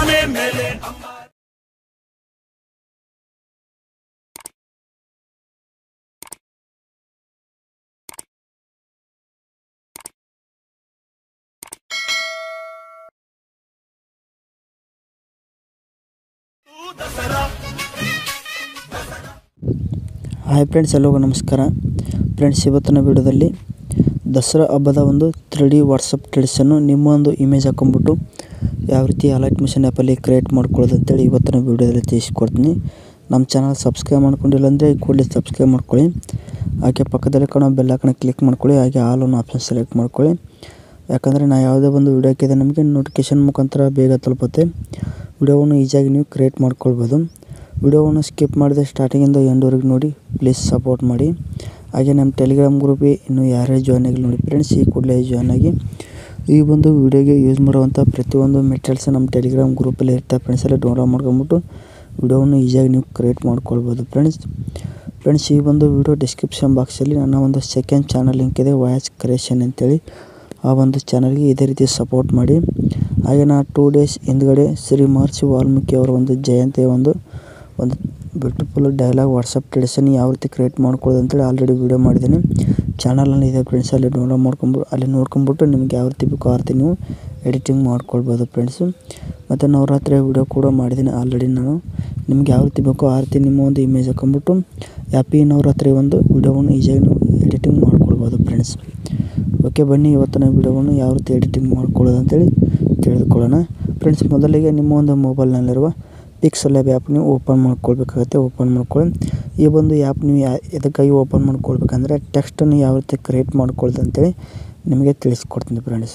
ಭೂಮಿ ಮೇಲೆ ಅಮ್ಮ ದಸರಾ ಹಾಯ್ ಫ್ರೆಂಡ್ಸ್ ಎಲ್ಲರಿಗೂ ನಮಸ್ಕಾರ ಫ್ರೆಂಡ್ಸ್ ಇವತ್ತಿನ ವಿಡಿಯೋದಲ್ಲಿ ದಸರಾ ಹಬ್ಬದ ಒಂದು ತ್ರೀ ಡಿ ವಾಟ್ಸಪ್ ಟ್ರೆಡಿಸನ್ನು ನಿಮ್ಮ ಒಂದು ಇಮೇಜ್ ಹಾಕೊಂಡ್ಬಿಟ್ಟು ಯಾವ ರೀತಿ ಅಲರ್ಟ್ ಮಿಷನ್ ಆ್ಯಪಲ್ಲಿ ಕ್ರಿಯೇಟ್ ಮಾಡ್ಕೊಳ್ಳೋದು ಅಂತೇಳಿ ಇವತ್ತಿನ ವಿಡಿಯೋದಲ್ಲಿ ತಿಳಿಸ್ಕೊಡ್ತೀನಿ ನಮ್ಮ ಚಾನಲ್ ಸಬ್ಸ್ಕ್ರೈಬ್ ಮಾಡ್ಕೊಂಡಿಲ್ಲ ಅಂದರೆ ಕೂಡಲೇ ಸಬ್ಸ್ಕ್ರೈಬ್ ಮಾಡ್ಕೊಳ್ಳಿ ಹಾಗೆ ಪಕ್ಕದಲ್ಲಿ ಕಾಣೋ ಬೆಲ್ ಹಾಕೋಣ ಕ್ಲಿಕ್ ಮಾಡ್ಕೊಳ್ಳಿ ಹಾಗೆ ಆಲ್ ಅನ್ನೋ ಆಪ್ಷನ್ ಸೆಲೆಕ್ಟ್ ಮಾಡ್ಕೊಳ್ಳಿ ಯಾಕಂದರೆ ನಾ ಯಾವುದೇ ಒಂದು ವಿಡಿಯೋ ಹಾಕಿದ್ರೆ ನಮಗೆ ನೋಟಿಫಿಕೇಶನ್ ಮುಖಾಂತರ ಬೇಗ ತಲುಪುತ್ತೆ ವಿಡಿಯೋವನ್ನು ಈಸಿಯಾಗಿ ನೀವು ಕ್ರಿಯೇಟ್ ಮಾಡ್ಕೊಳ್ಬೋದು ವಿಡಿಯೋವನ್ನು ಸ್ಕಿಪ್ ಮಾಡಿದೆ ಸ್ಟಾರ್ಟಿಂಗಿಂದ ಎಂಡ್ವರೆಗೆ ನೋಡಿ ಪ್ಲೀಸ್ ಸಪೋರ್ಟ್ ಮಾಡಿ ಹಾಗೆ ನಮ್ಮ ಟೆಲಿಗ್ರಾಮ್ ಗ್ರೂಪಿಗೆ ಇನ್ನೂ ಯಾರ್ಯಾರು ಜಾಯ್ನ್ ಆಗಿಲ್ಲ ನೋಡಿ ಫ್ರೆಂಡ್ಸ್ ಈ ಕೂಡಲೇ ಜಾಯ್ನ್ ಆಗಿ ಈ ಒಂದು ವಿಡಿಯೋಗೆ ಯೂಸ್ ಮಾಡುವಂಥ ಪ್ರತಿಯೊಂದು ಮೆಟೀರಿಯಲ್ಸ್ ನಮ್ಮ ಟೆಲಿಗ್ರಾಮ್ ಗ್ರೂಪಲ್ಲಿ ಇರುತ್ತೆ ಫ್ರೆಂಡ್ಸ್ ಎಲ್ಲ ಡೌನ್ಲೋಡ್ ಮಾಡ್ಕೊಂಬಿಟ್ಟು ವಿಡಿಯೋವನ್ನು ಈಸಿಯಾಗಿ ನೀವು ಕ್ರಿಯೇಟ್ ಮಾಡ್ಕೊಳ್ಬೋದು ಫ್ರೆಂಡ್ಸ್ ಫ್ರೆಂಡ್ಸ್ ಈ ಒಂದು ವಿಡಿಯೋ ಡಿಸ್ಕ್ರಿಪ್ಷನ್ ಬಾಕ್ಸಲ್ಲಿ ನನ್ನ ಒಂದು ಸೆಕೆಂಡ್ ಚಾನಲ್ ಲಿಂಕ್ ಇದೆ ವಾಯ್ಸ್ ಕ್ರಿಯೇಷನ್ ಅಂತೇಳಿ ಆ ಒಂದು ಚಾನಲ್ಗೆ ಇದೇ ರೀತಿ ಸಪೋರ್ಟ್ ಮಾಡಿ ಹಾಗೆ ನಾ ಟೂ ಡೇಸ್ ಹಿಂದ್ಗಡೆ ಶ್ರೀ ಮಹರ್ಷಿ ವಾಲ್ಮೀಕಿ ಅವರ ಒಂದು ಜಯಂತಿಯ ಒಂದು ಒಂದು ಬ್ಯೂಟಿಫುಲ್ ಡೈಲಾಗ್ ವಾಟ್ಸಪ್ ಟ್ರೆಡಿಷನ್ ಯಾವ ರೀತಿ ಕ್ರಿಯೇಟ್ ಮಾಡ್ಕೊಳ್ಳೋದು ಅಂತೇಳಿ ಆಲ್ರೆಡಿ ವೀಡಿಯೋ ಮಾಡಿದ್ದೀನಿ ಚಾನಲಲ್ಲಿ ಇದೆ ಫ್ರೆಂಡ್ಸ್ ಅಲ್ಲಿ ಡೌನ್ಲೋಡ್ ಮಾಡ್ಕೊಂಬಿಟ್ಟು ಅಲ್ಲಿ ನೋಡ್ಕೊಂಬಿಟ್ಟು ನಿಮ್ಗೆ ಯಾವ ರೀತಿ ಬೇಕೋ ಆ ರೀತಿ ನೀವು ಎಡಿಟಿಂಗ್ ಮಾಡ್ಕೊಳ್ಬೋದು ಫ್ರೆಂಡ್ಸು ಮತ್ತು ನವರಾತ್ರಿ ವೀಡಿಯೋ ಕೂಡ ಮಾಡಿದ್ದೀನಿ ಆಲ್ರೆಡಿ ನಾನು ನಿಮ್ಗೆ ಯಾವ ರೀತಿ ಬೇಕೋ ಆ ರೀತಿ ನಿಮ್ಮ ಒಂದು ಇಮೇಜ್ ಹಾಕೊಂಬಿಟ್ಟು ಹ್ಯಾಪಿ ನವರಾತ್ರಿ ಒಂದು ವೀಡಿಯೋವನ್ನು ಈಸಿಯಾಗಿ ನೀವು ಎಡಿಟಿಂಗ್ ಮಾಡ್ಕೊಳ್ಬೋದು ಫ್ರೆಂಡ್ಸ್ ಓಕೆ ಬನ್ನಿ ಇವತ್ತಿನ ವಿಡಿಯೋವನ್ನು ಯಾವ ರೀತಿ ಎಡಿಟಿಂಗ್ ಮಾಡ್ಕೊಳ್ಳೋದು ಅಂತೇಳಿ ತಿಳಿದುಕೊಳ್ಳೋಣ ಫ್ರೆಂಡ್ಸ್ ಮೊದಲಿಗೆ ನಿಮ್ಮ ಒಂದು ಮೊಬೈಲ್ನಲ್ಲಿರುವ ಪಿಕ್ಸೆಲ್ ಆ್ಯಪ್ ನೀವು ಓಪನ್ ಮಾಡ್ಕೊಳ್ಬೇಕಾಗತ್ತೆ ಓಪನ್ ಮಾಡ್ಕೊಳ್ಳಿ ಈ ಒಂದು ಆ್ಯಪ್ ನೀವು ಯಾ ಎದಕ್ಕಾಗಿ ಓಪನ್ ಮಾಡ್ಕೊಳ್ಬೇಕಂದ್ರೆ ಟೆಕ್ಸ್ಟನ್ನು ಯಾವ ರೀತಿ ಕ್ರಿಯೇಟ್ ಮಾಡ್ಕೊಳ್ಳೋದು ಅಂತೇಳಿ ನಿಮಗೆ ತಿಳಿಸ್ಕೊಡ್ತೀನಿ ಫ್ರೆಂಡ್ಸ್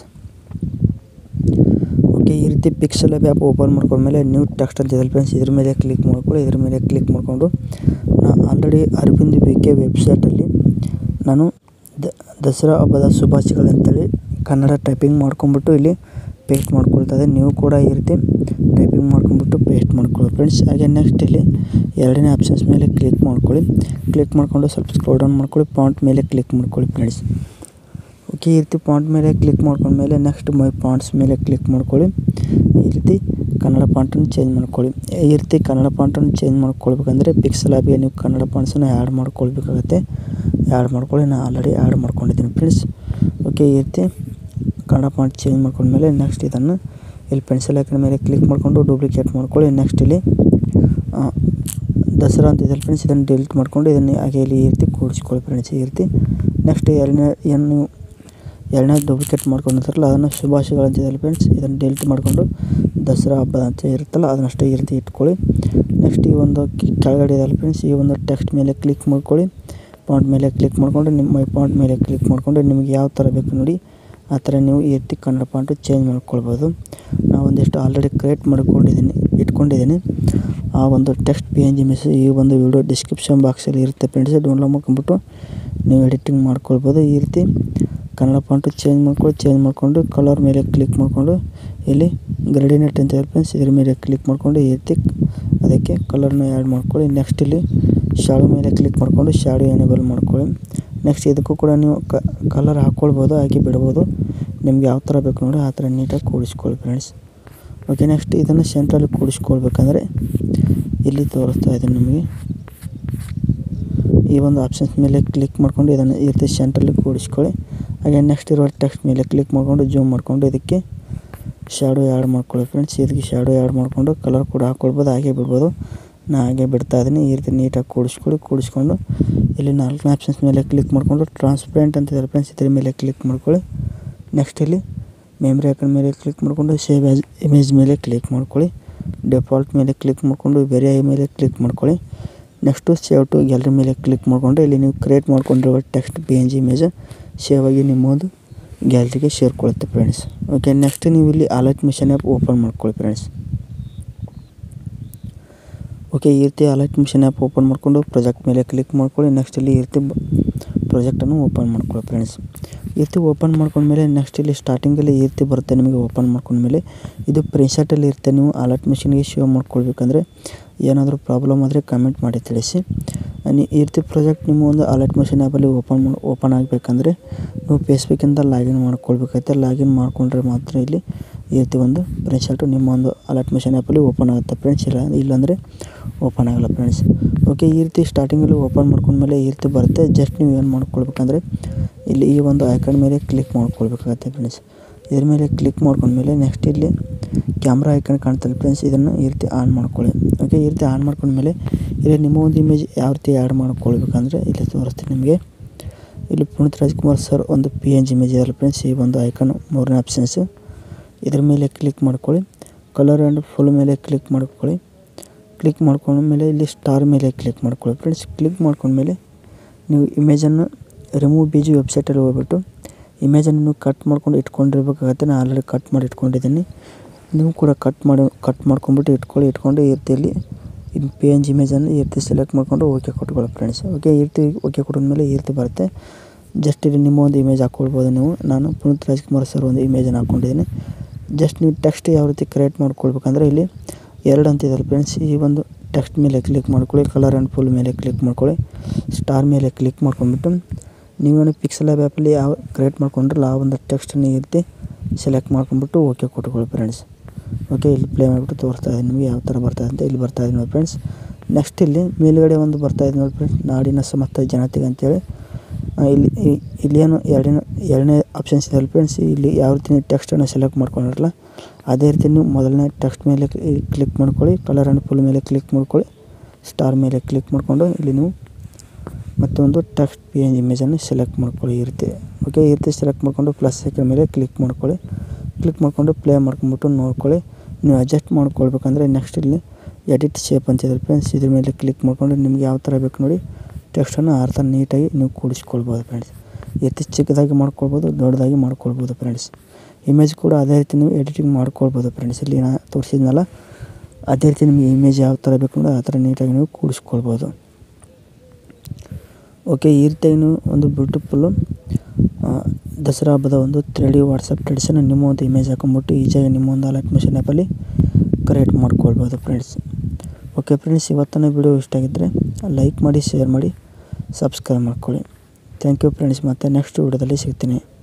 ಓಕೆ ಈ ರೀತಿ ಪಿಕ್ಸೆಲ್ ಆ್ಯಪ್ ಓಪನ್ ಮಾಡ್ಕೊಂಡ್ಮೇಲೆ ನ್ಯೂ ಟೆಕ್ಸ್ಟ್ ಅಂತ ಇದೆ ಫ್ರೆಂಡ್ಸ್ ಇದ್ರ ಮೇಲೆ ಕ್ಲಿಕ್ ಮಾಡ್ಕೊಳ್ಳಿ ಇದ್ರ ಮೇಲೆ ಕ್ಲಿಕ್ ಮಾಡಿಕೊಂಡು ನಾನು ಆಲ್ರೆಡಿ ಅರವಿಂದ್ ವಿ ಕೆ ವೆಬ್ಸೈಟಲ್ಲಿ ನಾನು ದ ದಸರಾ ಹಬ್ಬದ ಶುಭಾಶಯಗಳಂತೇಳಿ ಕನ್ನಡ ಟೈಪಿಂಗ್ ಮಾಡ್ಕೊಂಬಿಟ್ಟು ಇಲ್ಲಿ ಪೇಸ್ಟ್ ಮಾಡ್ಕೊಳ್ತದೆ ನೀವು ಕೂಡ ಈ ರೀತಿ ಟೈಪಿಂಗ್ ಮಾಡ್ಕೊಂಬಿಟ್ಟು ಪೇಸ್ಟ್ ಮಾಡ್ಕೊಳ್ಳಿ ಫ್ರೆಂಡ್ಸ್ ಹಾಗೆ ನೆಕ್ಸ್ಟ್ ಇಲ್ಲಿ ಎರಡನೇ ಆಪ್ಷನ್ಸ್ ಮೇಲೆ ಕ್ಲಿಕ್ ಮಾಡ್ಕೊಳ್ಳಿ ಕ್ಲಿಕ್ ಮಾಡಿಕೊಂಡು ಸ್ವಲ್ಪ ಸ್ಕ್ರೋಲ್ ಡೌನ್ ಮಾಡ್ಕೊಳ್ಳಿ ಪಾಂಟ್ ಮೇಲೆ ಕ್ಲಿಕ್ ಮಾಡ್ಕೊಳ್ಳಿ ಫ್ರೆಂಡ್ಸ್ ಓಕೆ ಈ ರೀತಿ ಪಾಂಟ್ ಮೇಲೆ ಕ್ಲಿಕ್ ಮಾಡ್ಕೊಂಡ್ಮೇಲೆ ನೆಕ್ಸ್ಟ್ ಮೈ ಪಾಂಟ್ಸ್ ಮೇಲೆ ಕ್ಲಿಕ್ ಮಾಡ್ಕೊಳ್ಳಿ ಈ ರೀತಿ ಕನ್ನಡ ಪಾಂಟನ್ನು ಚೇಂಜ್ ಮಾಡ್ಕೊಳ್ಳಿ ಈ ರೀತಿ ಕನ್ನಡ ಪಾಂಟನ್ನು ಚೇಂಜ್ ಮಾಡ್ಕೊಳ್ಬೇಕಂದ್ರೆ ಪಿಕ್ಸೆಲ್ ಆ್ಯಪ್ಗೆ ನೀವು ಕನ್ನಡ ಪಾಂಟ್ಸನ್ನು ಆ್ಯಡ್ ಮಾಡ್ಕೊಳ್ಬೇಕಾಗತ್ತೆ ಆ್ಯಡ್ ಮಾಡ್ಕೊಳ್ಳಿ ನಾನು ಆಲ್ರೆಡಿ ಆ್ಯಡ್ ಮಾಡ್ಕೊಂಡಿದ್ದೀನಿ ಫ್ರೆಂಡ್ಸ್ ಓಕೆ ಈ ರೀತಿ ಕನ್ನಡ ಪಾಂಟ್ ಚೇಂಜ್ ಮಾಡ್ಕೊಂಡ್ಮೇಲೆ ನೆಕ್ಸ್ಟ್ ಇದನ್ನು ಇಲ್ಲಿ ಪೆನ್ಸಿಲ್ ಹಾಕಿದ ಮೇಲೆ ಕ್ಲಿಕ್ ಮಾಡಿಕೊಂಡು ಡೂಪ್ಲಿಕೇಟ್ ಮಾಡ್ಕೊಳ್ಳಿ ನೆಕ್ಸ್ಟ್ ಇಲ್ಲಿ ಆ, ದಸರಾ ಅಂತ ಇದೆ ಫ್ರೆಂಡ್ಸ್ ಇದನ್ನು ಡಿಲೀಟ್ ಮಾಡ್ಕೊಂಡು ಇದನ್ನು ಹಾಗೆ ಇಲ್ಲಿ ಈ ರೀತಿ ಕೂಡಿಸ್ಕೊಳ್ಳಿ ಫ್ರೆಂಡ್ಸ್ ಈ ರೀತಿ ನೆಕ್ಸ್ಟ್ ಎರಡನೇ ಏನು ನೀವು ಎರಡನೇ ಡೂಪ್ಲಿಕೇಟ್ ಮಾಡ್ಕೊಂಡಿರ್ತಾರಲ್ಲ ಅದನ್ನು ಶುಭಾಶಯಗಳು ಅಂತಿದೆ ಫ್ರೆಂಡ್ಸ್ ಇದನ್ನು ಡಿಲೀಟ್ ಮಾಡಿಕೊಂಡು ದಸರಾ ಹಬ್ಬ ಅಂತ ಇರುತ್ತಲ್ಲ ಅದನ್ನಷ್ಟೇ ಈ ರೀತಿ ಇಟ್ಕೊಳ್ಳಿ ನೆಕ್ಸ್ಟ್ ಈ ಒಂದು ಕಿ- ಕೆಳಗಡೆ ಇದೆ ಫ್ರೆಂಡ್ಸ್ ಈ ಒಂದು ಟೆಕ್ಸ್ಟ್ ಮೇಲೆ ಕ್ಲಿಕ್ ಮಾಡ್ಕೊಳ್ಳಿ ಪಾಯಿಂಟ್ ಮೇಲೆ ಕ್ಲಿಕ್ ಮಾಡಿಕೊಂಡು ನಿಮ್ಮ ಪಾಯಿಂಟ್ ಮೇಲೆ ಕ್ಲಿಕ್ ಮಾಡಿಕೊಂಡು ನಿಮಗೆ ಯಾವ ಥರ ಬೇಕು ನೋಡಿ ಆ ಥರ ನೀವು ಈ ರೀತಿ ಕನ್ನಡ ಪಾಯಿಂಟು ಚೇಂಜ್ ಮಾಡ್ಕೊಳ್ಬೋದು ನಾವು ಒಂದಿಷ್ಟು ಆಲ್ರೆಡಿ ಕ್ರಿಯೇಟ್ ಮಾಡ್ಕೊಂಡಿದ್ದೀನಿ ಇಟ್ಕೊಂಡಿದ್ದೀನಿ ಆ ಒಂದು text P N G message ಈ ಒಂದು ವಿಡಿಯೋ ಡಿಸ್ಕ್ರಿಪ್ಷನ್ ಬಾಕ್ಸಲ್ಲಿ ಇರುತ್ತೆ ಫ್ರೆಂಡ್ಸ್ ಡೌನ್ಲೋಡ್ ಮಾಡ್ಕೊಂಬಿಟ್ಟು ನೀವು ಎಡಿಟಿಂಗ್ ಮಾಡ್ಕೊಳ್ಬೋದು ಈ ರೀತಿ ಕನ್ನಡ ಫಾಂಟು ಚೇಂಜ್ ಮಾಡ್ಕೊಳ್ಳಿ ಚೇಂಜ್ ಮಾಡಿಕೊಂಡು ಕಲರ್ ಮೇಲೆ ಕ್ಲಿಕ್ ಮಾಡಿಕೊಂಡು ಇಲ್ಲಿ ಗ್ರೆಡಿನೆಟ್ ಅಂತ ಇದೆ ಫ್ರೆಂಡ್ಸ್ ಇದ್ರ ಮೇಲೆ ಕ್ಲಿಕ್ ಮಾಡಿಕೊಂಡು ಈ ರೀತಿ ಅದಕ್ಕೆ ಕಲರ್ನ ಆ್ಯಡ್ ಮಾಡ್ಕೊಳ್ಳಿ ನೆಕ್ಸ್ಟ್ ಇಲ್ಲಿ ಶಾಡೋ ಮೇಲೆ ಕ್ಲಿಕ್ ಮಾಡಿಕೊಂಡು ಶಾಡೋ ಎನೇಬಲ್ ಮಾಡ್ಕೊಳ್ಳಿ ನೆಕ್ಸ್ಟ್ ಇದಕ್ಕೂ ಕೂಡ ನೀವು ಕ ಕಲರ್ ಹಾಕ್ಕೊಳ್ಬೋದು ಹಾಕಿ ಬಿಡ್ಬೋದು ನಿಮ್ಗೆ ಯಾವ ಥರ ಬೇಕು ನೋಡಿ ಆ ಥರ ನೀಟಾಗಿ ಕೂಡಿಸ್ಕೊಳ್ಳಿ ಫ್ರೆಂಡ್ಸ್ ಓಕೆ ನೆಕ್ಸ್ಟ್ ಇದನ್ನು ಸೆಂಟ್ರಲ್ಲಿ ಕೂಡಿಸ್ಕೊಳ್ಬೇಕಂದ್ರೆ ಇಲ್ಲಿ ತೋರಿಸ್ತಾ ಇದೆ ನಿಮಗೆ ಈ ಒಂದು ಆಪ್ಷನ್ಸ್ ಮೇಲೆ ಕ್ಲಿಕ್ ಮಾಡ್ಕೊಂಡು ಇದನ್ನು ಈ ರೀತಿ ಸೆಂಟ್ರಲ್ಲಿ ಕೂಡಿಸ್ಕೊಳ್ಳಿ ಹಾಗೆ ನೆಕ್ಸ್ಟ್ ಇರೋ ಟೆಕ್ಸ್ಟ್ ಮೇಲೆ ಕ್ಲಿಕ್ ಮಾಡಿಕೊಂಡು ಜೂಮ್ ಮಾಡಿಕೊಂಡು ಇದಕ್ಕೆ ಶ್ಯಾಡೋ ಆ್ಯಡ್ ಮಾಡ್ಕೊಳ್ಳಿ ಫ್ರೆಂಡ್ಸ್ ಇದಕ್ಕೆ ಶ್ಯಾಡೋ ಆ್ಯಡ್ ಮಾಡಿಕೊಂಡು ಕಲರ್ ಕೂಡ ಹಾಕ್ಕೊಳ್ಬೋದು ಹಾಗೆ ಬಿಡ್ಬೋದು ನಾ ಹಾಗೆ ಬಿಡ್ತಾ ಇದ್ದೀನಿ ಈ ರೀತಿ ನೀಟಾಗಿ ಕೂಡಿಸ್ಕೊಳ್ಳಿ ಕೂಡಿಸ್ಕೊಂಡು ಇಲ್ಲಿ ನಾಲ್ಕನೇ ಆಪ್ಷನ್ಸ್ ಮೇಲೆ ಕ್ಲಿಕ್ ಮಾಡಿಕೊಂಡು ಟ್ರಾನ್ಸ್ಪರೆಂಟ್ ಅಂತ ಇದೆ ಫ್ರೆಂಡ್ಸ್ ಇದ್ರ ಮೇಲೆ ಕ್ಲಿಕ್ ಮಾಡ್ಕೊಳ್ಳಿ ನೆಕ್ಸ್ಟ್ ಇಲ್ಲಿ ಮೆಮ್ರಿ ಐಕನ್ ಮೇಲೆ ಕ್ಲಿಕ್ ಮಾಡಿಕೊಂಡು ಸೇವ್ ಆ್ಯಸ್ ಇಮೇಜ್ ಮೇಲೆ ಕ್ಲಿಕ್ ಮಾಡ್ಕೊಳ್ಳಿ ಡೆಫಾಲ್ಟ್ ಮೇಲೆ ಕ್ಲಿಕ್ ಮಾಡಿಕೊಂಡು ವೆರಿ ಮೇಲೆ ಕ್ಲಿಕ್ ಮಾಡ್ಕೊಳ್ಳಿ ನೆಕ್ಸ್ಟು ಸೇವ್ ಟು ಗ್ಯಾಲರಿ ಮೇಲೆ ಕ್ಲಿಕ್ ಮಾಡಿಕೊಂಡು ಇಲ್ಲಿ ನೀವು ಕ್ರಿಯೇಟ್ ಮಾಡ್ಕೊಂಡಿರುವ text P N G image save ಆಗಿ ನಿಮ್ಮ ಒಂದು ಗ್ಯಾಲರಿಗೆ ಸೇರ್ಕೊಳ್ಳುತ್ತೆ ಫ್ರೆಂಡ್ಸ್ ಓಕೆ ನೆಕ್ಸ್ಟ್ ನೀವು ಇಲ್ಲಿ ಅಲರ್ಟ್ ಮಿಷನ್ ಆ್ಯಪ್ ಓಪನ್ ಮಾಡ್ಕೊಳ್ಳಿ ಫ್ರೆಂಡ್ಸ್ ಓಕೆ ಈ ರೀತಿ ಅಲರ್ಟ್ ಮಿಷನ್ ಆ್ಯಪ್ ಓಪನ್ ಮಾಡಿಕೊಂಡು ಪ್ರಾಜೆಕ್ಟ್ ಮೇಲೆ ಕ್ಲಿಕ್ ಮಾಡ್ಕೊಳ್ಳಿ ನೆಕ್ಸ್ಟ್ ಇಲ್ಲಿ ಈ ರೀತಿ ಪ್ರಾಜೆಕ್ಟನ್ನು ಓಪನ್ ಮಾಡ್ಕೊಳ್ಳಿ ಫ್ರೆಂಡ್ಸ್ ಈ ರೀತಿ ಓಪನ್ ಮಾಡ್ಕೊಂಡ್ಮೇಲೆ ನೆಕ್ಸ್ಟ್ ಇಲ್ಲಿ ಸ್ಟಾರ್ಟಿಂಗಲ್ಲಿ ಈ ರೀತಿ ಬರುತ್ತೆ ನಿಮಗೆ ಓಪನ್ ಮಾಡ್ಕೊಂಡ್ಮೇಲೆ ಇದು ಪ್ರಿನ್ಸೆಟಲ್ಲಿ ಇರುತ್ತೆ ನೀವು ಅಲರ್ಟ್ ಮಿಷನ್ಗೆ ಸೇವ್ ಮಾಡ್ಕೊಳ್ಬೇಕಂದ್ರೆ ಏನಾದರೂ ಪ್ರಾಬ್ಲಮ್ ಆದರೆ ಕಮೆಂಟ್ ಮಾಡಿ ತಿಳಿಸಿ ನೀ- ಈ ರೀತಿ ಪ್ರಾಜೆಕ್ಟ್ ನಿಮ್ಮ ಒಂದು ಅಲರ್ಟ್ ಮಿಷನ್ ಆ್ಯಪಲ್ಲಿ ಓಪನ್ ಮಾಡಿ ಓಪನ್ ಆಗಬೇಕಂದ್ರೆ ನೀವು ಫೇಸ್ಬುಕ್ಕಿಂದ ಲಾಗಿನ್ ಮಾಡ್ಕೊಳ್ಬೇಕಾಗುತ್ತೆ ಲಾಗಿನ್ ಮಾಡಿಕೊಂಡ್ರೆ ಮಾತ್ರ ಇಲ್ಲಿ ಈ ರೀತಿ ಒಂದು ಪ್ರಿಂಟ್ ಶರ್ಟು ನಿಮ್ಮ ಒಂದು ಅಲರ್ಟ್ ಮಿಷನ್ ಆ್ಯಪಲ್ಲಿ ಓಪನ್ ಆಗುತ್ತೆ ಫ್ರೆಂಡ್ಸ್ ಇಲ್ಲ ಇಲ್ಲಾಂದರೆ ಓಪನ್ ಆಗಲ್ಲ ಫ್ರೆಂಡ್ಸ್ ಓಕೆ ಈ ರೀತಿ ಸ್ಟಾರ್ಟಿಂಗಲ್ಲಿ ಓಪನ್ ಮಾಡ್ಕೊಂಡ್ಮೇಲೆ ಈ ರೀತಿ ಬರುತ್ತೆ ಜಸ್ಟ್ ನೀವು ಏನು ಮಾಡ್ಕೊಳ್ಬೇಕಂದ್ರೆ ಇಲ್ಲಿ ಈ ಒಂದು ಐಕನ್ ಮೇಲೆ ಕ್ಲಿಕ್ ಮಾಡ್ಕೊಳ್ಬೇಕಾಗತ್ತೆ ಫ್ರೆಂಡ್ಸ್ ಇದ್ರ ಮೇಲೆ ಕ್ಲಿಕ್ ಮಾಡ್ಕೊಂಡ್ಮೇಲೆ ನೆಕ್ಸ್ಟ್ ಇಲ್ಲಿ ಕ್ಯಾಮ್ರಾ ಐಕನ್ ಕಾಣ್ತಲ್ಲ ಫ್ರೆಂಡ್ಸ್ ಇದನ್ನು ಈ ರೀತಿ ಆನ್ ಮಾಡ್ಕೊಳ್ಳಿ ಓಕೆ ಈ ರೀತಿ ಆನ್ ಮಾಡ್ಕೊಂಡ್ಮೇಲೆ ಇಲ್ಲಿ ನಿಮ್ಮ ಒಂದು ಇಮೇಜ್ ಯಾವ ರೀತಿ ಆ್ಯಡ್ ಮಾಡ್ಕೊಳ್ಬೇಕಂದ್ರೆ ಇಲ್ಲಿ ತೋರಿಸ್ತೀನಿ ನಿಮಗೆ ಇಲ್ಲಿ ಪುನೀತ್ ರಾಜ್ಕುಮಾರ್ ಸರ್ ಒಂದು ಪಿ ಎನ್ ಜಿ ಇಮೇಜ್ ಇದೆಯಲ್ಲ ಫ್ರೆಂಡ್ಸ್ ಈ ಒಂದು ಐಕನ್ ಮೂರನೇ ಆಪ್ಷನ್ಸು ಇದ್ರ ಮೇಲೆ ಕ್ಲಿಕ್ ಮಾಡ್ಕೊಳ್ಳಿ ಕಲರ್ ಆ್ಯಂಡ್ ಫುಲ್ ಮೇಲೆ ಕ್ಲಿಕ್ ಮಾಡ್ಕೊಳ್ಳಿ ಕ್ಲಿಕ್ ಮಾಡ್ಕೊಂಡ್ಮೇಲೆ ಇಲ್ಲಿ ಸ್ಟಾರ್ ಮೇಲೆ ಕ್ಲಿಕ್ ಮಾಡ್ಕೊಳ್ಳಿ ಫ್ರೆಂಡ್ಸ್ ಕ್ಲಿಕ್ ಮಾಡ್ಕೊಂಡ್ಮೇಲೆ ನೀವು ಇಮೇಜನ್ನು ರಿಮೂವ್ ಬಿ ಜಿ ವೆಬ್ಸೈಟಲ್ಲಿ ಹೋಗ್ಬಿಟ್ಟು ಇಮೇಜನ್ನು ನೀವು ಕಟ್ ಮಾಡ್ಕೊಂಡು ಇಟ್ಕೊಂಡಿರ್ಬೇಕಾಗತ್ತೆ ನಾನು ಆಲ್ರೆಡಿ ಕಟ್ ಮಾಡಿ ಇಟ್ಕೊಂಡಿದ್ದೀನಿ ನೀವು ಕೂಡ ಕಟ್ ಮಾಡಿ ಕಟ್ ಮಾಡ್ಕೊಂಬಿಟ್ಟು ಇಟ್ಕೊಳ್ಳಿ ಇಟ್ಕೊಂಡು ಈ ರೀತಿಯಲ್ಲಿ ಇದು ಪಿ ಎನ್ ಜಿ ಇಮೇಜನ್ನು ಈ ರೀತಿ ಸೆಲೆಕ್ಟ್ ಮಾಡಿಕೊಂಡು ಓಕೆ ಕೊಟ್ಕೊಳ್ಳಿ ಫ್ರೆಂಡ್ಸ್ ಓಕೆ ಈ ರೀತಿ ಓಕೆ ಕೊಟ್ಟಿದ್ಮೇಲೆ ಈ ರೀತಿ ಬರುತ್ತೆ ಜಸ್ಟ್ ಇಲ್ಲಿ ನಿಮ್ಮ ಒಂದು ಇಮೇಜ್ ಹಾಕ್ಕೊಳ್ಬೋದು ನೀವು ನಾನು ಪುನೀತ್ ರಾಜ್ಕುಮಾರ್ ಸರ್ ಒಂದು ಇಮೇಜನ್ನು ಹಾಕ್ಕೊಂಡಿದ್ದೀನಿ ಜಸ್ಟ್ ನೀವು ಟೆಕ್ಸ್ಟ್ ಯಾವ ರೀತಿ ಕ್ರಿಯೇಟ್ ಮಾಡ್ಕೊಳ್ಬೇಕಂದ್ರೆ ಇಲ್ಲಿ ಎರಡು ಅಂತಿದ್ದಾರೆ ಫ್ರೆಂಡ್ಸ್ ಈ ಒಂದು ಟೆಕ್ಸ್ಟ್ ಮೇಲೆ ಕ್ಲಿಕ್ ಮಾಡ್ಕೊಳ್ಳಿ ಕಲರ್ ಆ್ಯಂಡ್ ಫುಲ್ ಮೇಲೆ ಕ್ಲಿಕ್ ಮಾಡ್ಕೊಳ್ಳಿ ಸ್ಟಾರ್ ಮೇಲೆ ಕ್ಲಿಕ್ ಮಾಡ್ಕೊಂಡ್ಬಿಟ್ಟು ನೀವೇನು ಪಿಕ್ಸೆಲ್ ಆ್ಯಪಲ್ಲಿ ಯಾವ ಕ್ರಿಯೇಟ್ ಮಾಡ್ಕೊಂಡ್ರಲ್ಲ ಆ ಒಂದು ಟೆಕ್ಸ್ಟನ್ನು ಈ ರೀತಿ ಸೆಲೆಕ್ಟ್ ಮಾಡ್ಕೊಂಡ್ಬಿಟ್ಟು ಓಕೆ ಕೊಟ್ಕೊಳ್ಳಿ ಫ್ರೆಂಡ್ಸ್ ಓಕೆ ಇಲ್ಲಿ ಪ್ಲೇ ಮಾಡಿಬಿಟ್ಟು ತೋರಿಸ್ತಾ ಇದ್ದೀನಿ ನಿಮಗೆ ಯಾವ ಥರ ಬರ್ತಾ ಇದೆ ಅಂತ ಇಲ್ಲಿ ಬರ್ತಾ ಇದೆ ನೋಡಿ ಫ್ರೆಂಡ್ಸ್ ನೆಕ್ಸ್ಟ್ ಇಲ್ಲಿ ಮೇಲುಗಡೆ ಒಂದು ಬರ್ತಾ ಇದೆ ನೋಡಿ ಫ್ರೆಂಡ್ಸ್ ನಾಡಿನ ಸಮಸ್ತ ಜನತೆಗೆ ಅಂತೇಳಿ ಆ, ಇಲ್ಲಿ ಈ- ಇಲ್ಲಿ ಏನು ಎರಡನೇ ಎರಡನೇ ಆಪ್ಷನ್ಸ್ ಇದೆ ಫ್ರೆಂಡ್ಸ್ ಇಲ್ಲಿ ಯಾವ ರೀತಿ ನೀವು ಟೆಕ್ಸ್ಟನ್ನು ಸೆಲೆಕ್ಟ್ ಮಾಡ್ಕೊಂಡಿರಲ್ಲ ಅದೇ ರೀತಿ ನೀವು ಮೊದಲನೇ ಟೆಕ್ಸ್ಟ್ ಮೇಲೆ ಕ್ಲಿಕ್ ಮಾಡ್ಕೊಳ್ಳಿ ಕಲರ್ ಆ್ಯಂಡ್ ಫುಲ್ ಮೇಲೆ ಕ್ಲಿಕ್ ಮಾಡ್ಕೊಳ್ಳಿ ಸ್ಟಾರ್ ಮೇಲೆ ಕ್ಲಿಕ್ ಮಾಡಿಕೊಂಡು ಇಲ್ಲಿ ನೀವು ಮತ್ತೊಂದು ಟೆಕ್ಸ್ಟ್ ಪಿ ಎನ್ ಇಮೇಜನ್ನು ಸೆಲೆಕ್ಟ್ ಮಾಡ್ಕೊಳ್ಳಿ ಈ ರೀತಿ ಓಕೆ ಈ ರೀತಿ ಸೆಲೆಕ್ಟ್ ಮಾಡಿಕೊಂಡು ಪ್ಲಸ್ ಐಕನ್ ಮೇಲೆ ಕ್ಲಿಕ್ ಮಾಡ್ಕೊಳ್ಳಿ ಕ್ಲಿಕ್ ಮಾಡಿಕೊಂಡು ಪ್ಲೇ ಮಾಡ್ಕೊಂಬಿಟ್ಟು ನೋಡ್ಕೊಳ್ಳಿ ನೀವು ಅಡ್ಜಸ್ಟ್ ಮಾಡ್ಕೊಳ್ಬೇಕಂದ್ರೆ ನೆಕ್ಸ್ಟ್ ಇಲ್ಲಿ ಎಡಿಟ್ ಶೇಪ್ ಅಂತಿದೆ ಫ್ರೆಂಡ್ಸ್ ಇದ್ರ ಮೇಲೆ ಕ್ಲಿಕ್ ಮಾಡ್ಕೊಂಡು ನಿಮ್ಗೆ ಯಾವ ಥರ ಬೇಕು ನೋಡಿ ಟೆಕ್ಸ್ಟನ್ನು ಆ ಥರ ನೀಟಾಗಿ ನೀವು ಕೂಡಿಸ್ಕೊಳ್ಬೋದು ಫ್ರೆಂಡ್ಸ್ ಈ ರೀತಿ ಚಿಕ್ಕದಾಗಿ ಮಾಡ್ಕೊಳ್ಬೋದು ದೊಡ್ಡದಾಗಿ ಮಾಡ್ಕೊಳ್ಬೋದು ಫ್ರೆಂಡ್ಸ್ ಇಮೇಜ್ ಕೂಡ ಅದೇ ರೀತಿ ನೀವು ಎಡಿಟಿಂಗ್ ಮಾಡ್ಕೊಳ್ಬೋದು ಫ್ರೆಂಡ್ಸ್ ಇಲ್ಲಿ ನಾ ತೋರಿಸಿದ್ನಲ್ಲ ಅದೇ ರೀತಿ ನಿಮಗೆ ಇಮೇಜ್ ಯಾವ ಥರ ಬೇಕು ನೋಡಿ ಆ ಥರ ನೀಟಾಗಿ ನೀವು ಕೂಡಿಸ್ಕೊಳ್ಬೋದು ಓಕೆ ಈ ರೀತಿಯಾಗಿ ನೀವು ಒಂದು ಬ್ಯೂಟಿಫುಲ್ಲು ದಸರಾ ಹಬ್ಬದ ಒಂದು ತ್ರೀ ಡಿ ವಾಟ್ಸಪ್ ಟ್ರೆಡಿಷನ್ ನಿಮ್ಮ ಒಂದು ಇಮೇಜ್ ಹಾಕೊಂಬಿಟ್ಟು ಈಜಿಯಾಗಿ ನಿಮ್ಮ ಒಂದು ಅಲರ್ಟ್ ಮಿಷನ್ ಆ್ಯಪಲ್ಲಿ ಕ್ರಿಯೇಟ್ ಮಾಡ್ಕೊಳ್ಬೋದು ಫ್ರೆಂಡ್ಸ್ ಓಕೆ ಫ್ರೆಂಡ್ಸ್ ಇವತ್ತಿನ ವಿಡಿಯೋ ಇಷ್ಟ ಆಗಿದ್ದರೆ ಲೈಕ್ ಮಾಡಿ ಶೇರ್ ಮಾಡಿ ಸಬ್ಸ್ಕ್ರೈಬ್ ಮಾಡ್ಕೊಳ್ಳಿ ಥ್ಯಾಂಕ್ ಯು ಫ್ರೆಂಡ್ಸ್ ಮತ್ತು ನೆಕ್ಸ್ಟ್ ವಿಡಿಯೋದಲ್ಲಿ ಸಿಗ್ತೀನಿ